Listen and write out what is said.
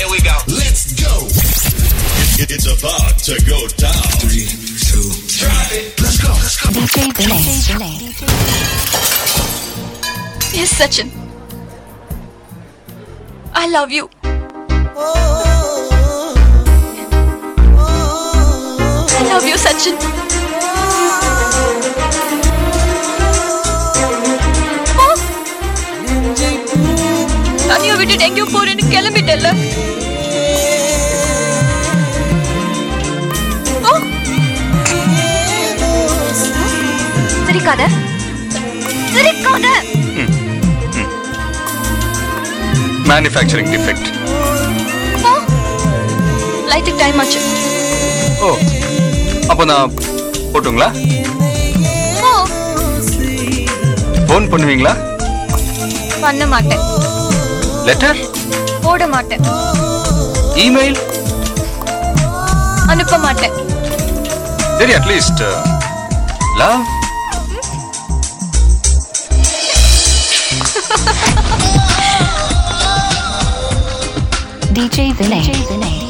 here we go. Let's go. It- it's about to go down. Three, two, Drop it. let's go. Let's go. DJ Vinay. Yes, Sachin. I love you. I love you, Sachin. ஆ? தனியா விட்டுட்டு எங்கேயோ போறேன்னு கிளம்பிட்டல சிரிக்காத சிரிக்காத manufacturing defect லைட்டுக்கு time ஆச்சு ஓ அப்போ நான் போட்டுங்களா ஓ ஃபோன் பண்ணுவீங்களா பண்ண மாட்டேன் லெட்டர் போட மாட்டேன் இமெயில் அனுப்ப மாட்டேன் சரி at least love DJ Vinay. DJ Vinay.